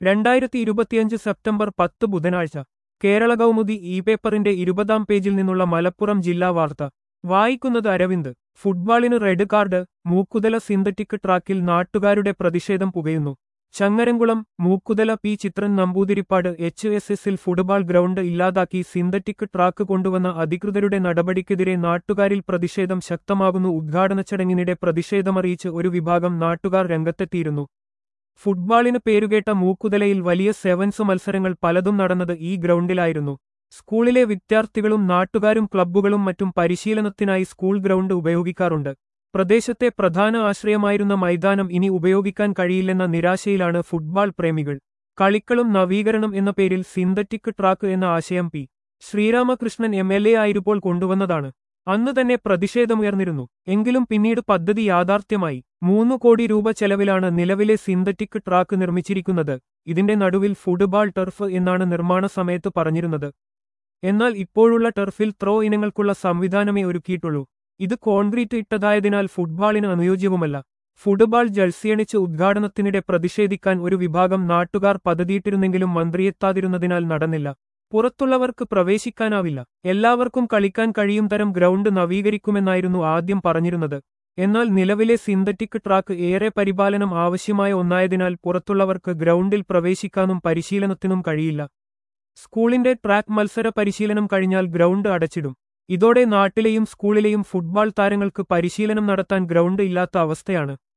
രണ്ടായിരത്തി ഇരുപത്തിയഞ്ച് സെപ്റ്റംബർ പത്ത് ബുധനാഴ്ച കേരള കൗമുദി ഇ പേപ്പറിന്റെ ഇരുപതാം പേജിൽ നിന്നുള്ള മലപ്പുറം ജില്ലാ വാർത്ത വായിക്കുന്നത് അരവിന്ദ് ഫുട്ബോളിന് റെഡ് കാർഡ് മൂക്കുതല സിന്തറ്റിക് ട്രാക്കിൽ നാട്ടുകാരുടെ പ്രതിഷേധം പുകയുന്നു Changaramkulam Mookkuthala P Chithran Namboothiripad H S എസിൽ ഫുട്ബോൾ ഗ്രൗണ്ട് ഇല്ലാതാക്കി സിന്തറ്റിക് ട്രാക്ക് കൊണ്ടുവന്ന അധികൃതരുടെ നടപടിക്കെതിരെ നാട്ടുകാരിൽ പ്രതിഷേധം ശക്തമാകുന്നു ഉദ്ഘാടന ചടങ്ങിനിടെ പ്രതിഷേധമറിയിച്ച് ഒരു വിഭാഗം നാട്ടുകാർ രംഗത്തെത്തിയിരുന്നു ഫുട്ബോളിന് പേരുകേട്ട മൂക്കുതലയിൽ വലിയ സെവൻസ് മത്സരങ്ങൾ പലതും നടന്നത് ഈ ഗ്രൗണ്ടിലായിരുന്നു സ്കൂളിലെ വിദ്യാർത്ഥികളും നാട്ടുകാരും ക്ലബ്ബുകളും മറ്റും പരിശീലനത്തിനായി സ്കൂൾ ഗ്രൗണ്ട് ഉപയോഗിക്കാറുണ്ട് പ്രദേശത്തെ പ്രധാന ആശ്രയമായിരുന്ന മൈതാനം ഇനി ഉപയോഗിക്കാൻ കഴിയില്ലെന്ന നിരാശയിലാണ് ഫുട്ബോൾ പ്രേമികൾ കളിക്കളും നവീകരണം എന്ന പേരിൽ സിന്തറ്റിക് ട്രാക്ക് എന്ന ആശയം P Sreeramakrishnan M L A ആയിരുമ്പോൾ കൊണ്ടുവന്നതാണ് അന്ന് തന്നെ പ്രതിഷേധമുയർന്നിരുന്നു എങ്കിലും പിന്നീട് പദ്ധതി യാഥാർത്ഥ്യമായി മൂന്നു കോടി രൂപ ചെലവിലാണ് നിലവിലെ സിന്തറ്റിക് ട്രാക്ക് നിർമ്മിച്ചിരിക്കുന്നത് ഇതിന്റെ നടുവിൽ ഫുട്ബോൾ ടർഫ് എന്നാണ് നിർമ്മാണ സമയത്ത് പറഞ്ഞിരുന്നത് എന്നാൽ ഇപ്പോഴുള്ള ടർഫിൽ ത്രോ ഇനങ്ങൾക്കുള്ള സംവിധാനമേ ഒരുക്കിയിട്ടുള്ളൂ ഇത് കോൺക്രീറ്റ് ഇട്ടതായതിനാൽ ഫുട്ബോളിന് അനുയോജ്യവുമല്ല ഫുട്ബോൾ ജഴ്സിയണിച്ച് ഉദ്ഘാടനത്തിനിടെ പ്രതിഷേധിക്കാൻ ഒരു വിഭാഗം നാട്ടുകാർ പദ്ധതിയിട്ടിരുന്നെങ്കിലും മന്ത്രിയെത്താതിരുന്നതിനാൽ നടന്നില്ല പുറത്തുള്ളവർക്ക് പ്രവേശിക്കാനാവില്ല എല്ലാവർക്കും കളിക്കാൻ കഴിയും തരം ഗ്രൗണ്ട് നവീകരിക്കുമെന്നായിരുന്നു ആദ്യം പറഞ്ഞിരുന്നത് എന്നാൽ നിലവിലെ സിന്തറ്റിക് ട്രാക്ക് ഏറെ പരിപാലനം ആവശ്യമായ ഒന്നായതിനാൽ പുറത്തുള്ളവർക്ക് ഗ്രൗണ്ടിൽ പ്രവേശിക്കാനും പരിശീലനത്തിനും കഴിയില്ല സ്കൂളിന്റെ ട്രാക്ക് മത്സര പരിശീലനം കഴിഞ്ഞാൽ ഗ്രൗണ്ട് അടച്ചിടും ഇതോടെ നാട്ടിലെയും സ്കൂളിലെയും ഫുട്ബോൾ താരങ്ങൾക്ക് പരിശീലനം നടത്താൻ ഗ്രൗണ്ട് ഇല്ലാത്ത അവസ്ഥയാണ്